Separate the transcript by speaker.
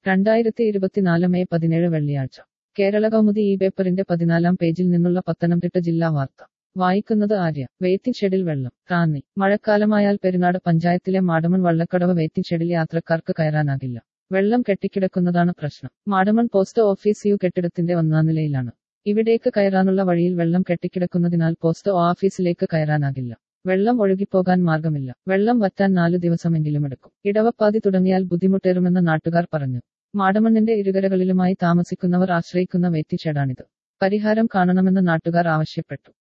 Speaker 1: രണ്ടായിരത്തി ഇരുപത്തിനാല് മെയ് പതിനേഴ് വെള്ളിയാഴ്ച കേരള കൗമുദി ഈ പേപ്പറിന്റെ പതിനാലാം പേജിൽ നിന്നുള്ള പത്തനംതിട്ട ജില്ലാ വാർത്ത വായിക്കുന്നത് ആര്യ വെയ്റ്റിംഗ് ഷെഡിൽ വെള്ളം റാന്നി മഴക്കാലമായാൽ പെരുന്നാട് പഞ്ചായത്തിലെ മാടമൺ വള്ളക്കടവ് വെയ്റ്റിംഗ് ഷെഡിൽ യാത്രക്കാർക്ക് കയറാനാകില്ല വെള്ളം കെട്ടിക്കിടക്കുന്നതാണ് പ്രശ്നം മാടമൺ പോസ്റ്റ് ഓഫീസ് യു കെട്ടിടത്തിന്റെ ഒന്നാം നിലയിലാണ് ഇവിടേക്ക് കയറാനുള്ള വഴിയിൽ വെള്ളം കെട്ടിക്കിടക്കുന്നതിനാൽ പോസ്റ്റ് ഓഫീസിലേക്ക് കയറാനാകില്ല വെള്ളം ഒഴുകിപ്പോകാൻ മാർഗമില്ല വെള്ളം വറ്റാൻ നാലു ദിവസമെങ്കിലും എടുക്കും ഇടവപ്പാതി തുടങ്ങിയാൽ ബുദ്ധിമുട്ടേറുമെന്ന് നാട്ടുകാർ പറഞ്ഞു മാടമണ്ണിന്റെ ഇരുകരകളിലുമായി താമസിക്കുന്നവർ ആശ്രയിക്കുന്ന വെയ്റ്റിംഗ് ഷെഡാണിത് പരിഹാരം കാണണമെന്ന് നാട്ടുകാർ ആവശ്യപ്പെട്ടു